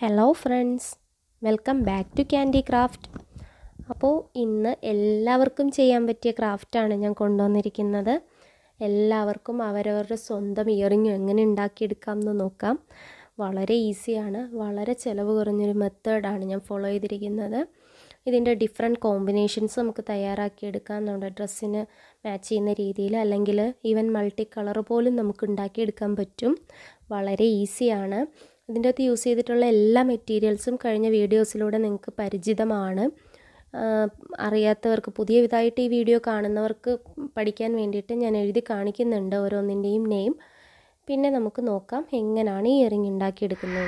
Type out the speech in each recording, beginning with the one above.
hello friends welcome back to candy craft അപ്പോൾ ഇന്ന് എല്ലാവർക്കും ചെയ്യാൻ പറ്റിയ ക്രാഫ്റ്റാണ് ഞാൻ കൊണ്ടുവന്നിരിക്കുന്നത് എല്ലാവർക്കും അവരവരുടെ സ്വന്തം ഇയറിങ് എങ്ങനെ ഉണ്ടാക്കിയെടുക്കാം എന്ന് നോക്കാം വളരെ ഈസിയാണ് വളരെ ചിലവ് കുറഞ്ഞൊരു മെത്തേഡാണ് ഞാൻ ഫോളോ ചെയ്തിരിക്കുന്നത് ഇതിൻ്റെ ഡിഫറെൻറ്റ് കോമ്പിനേഷൻസ് നമുക്ക് തയ്യാറാക്കിയെടുക്കാം നമ്മുടെ ഡ്രസ്സിന് മാച്ച് ചെയ്യുന്ന രീതിയിൽ അല്ലെങ്കിൽ ഈവൻ മൾട്ടി കളർ പോലും നമുക്ക് ഉണ്ടാക്കിയെടുക്കാൻ പറ്റും വളരെ ഈസിയാണ് ഇതിൻ്റെ അകത്ത് യൂസ് ചെയ്തിട്ടുള്ള എല്ലാ മെറ്റീരിയൽസും കഴിഞ്ഞ വീഡിയോസിലൂടെ നിങ്ങൾക്ക് പരിചിതമാണ് അറിയാത്തവർക്ക് പുതിയ വിധമായിട്ട് ഈ വീഡിയോ കാണുന്നവർക്ക് പഠിക്കാൻ വേണ്ടിയിട്ട് ഞാൻ എഴുതി കാണിക്കുന്നുണ്ട് ഓരോന്നിൻ്റെയും നെയിം പിന്നെ നമുക്ക് നോക്കാം എങ്ങനെയാണ് ഈ ഇയറിംഗ് ഉണ്ടാക്കിയെടുക്കുന്നത്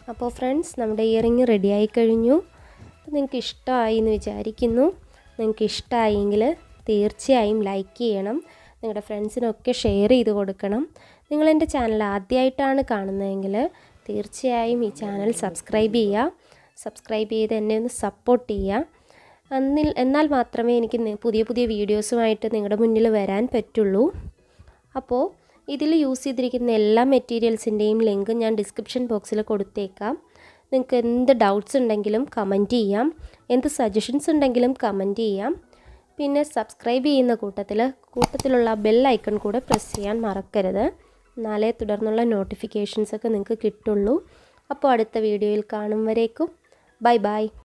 അപ്പോൾ ഫ്രണ്ട്സ് നമ്മുടെ ഇയറിങ് റെഡിയായി കഴിഞ്ഞു അപ്പോൾ നിങ്ങൾക്ക് ഇഷ്ടമായി എന്ന് വിചാരിക്കുന്നു നിങ്ങൾക്ക് ഇഷ്ടമായെങ്കിൽ തീർച്ചയായും ലൈക്ക് ചെയ്യണം നിങ്ങളുടെ ഫ്രണ്ട്സിനൊക്കെ ഷെയർ ചെയ്ത് കൊടുക്കണം നിങ്ങൾ എൻ്റെ ചാനൽ ആദ്യമായിട്ടാണ് കാണുന്നതെങ്കിൽ തീർച്ചയായും ഈ ചാനൽ സബ്സ്ക്രൈബ് ചെയ്യുക സബ്സ്ക്രൈബ് ചെയ്ത് എന്നെ ഒന്ന് സപ്പോർട്ട് ചെയ്യുക എന്നിൽ എന്നാൽ മാത്രമേ എനിക്ക് പുതിയ പുതിയ വീഡിയോസുമായിട്ട് നിങ്ങളുടെ മുന്നിൽ വരാൻ പറ്റുള്ളൂ അപ്പോൾ ഇതിൽ യൂസ് ചെയ്തിരിക്കുന്ന എല്ലാ മെറ്റീരിയൽസിൻ്റെയും ലിങ്ക് ഞാൻ ഡിസ്ക്രിപ്ഷൻ ബോക്സിൽ കൊടുത്തേക്കാം നിങ്ങൾക്ക് എന്ത് ഡൗട്ട്സ് ഉണ്ടെങ്കിലും കമൻറ്റ് ചെയ്യാം എന്ത് സജഷൻസ് ഉണ്ടെങ്കിലും കമൻറ്റ് ചെയ്യാം പിന്നെ സബ്സ്ക്രൈബ് ചെയ്യുന്ന കൂട്ടത്തിൽ കൂട്ടത്തിലുള്ള ബെൽ ഐക്കൺ കൂടെ പ്രസ് ചെയ്യാൻ മറക്കരുത് എന്നാലേ തുടർന്നുള്ള നോട്ടിഫിക്കേഷൻസൊക്കെ നിങ്ങൾക്ക് കിട്ടുള്ളൂ അപ്പോൾ അടുത്ത വീഡിയോയിൽ കാണും വരേക്കും ബൈ ബൈ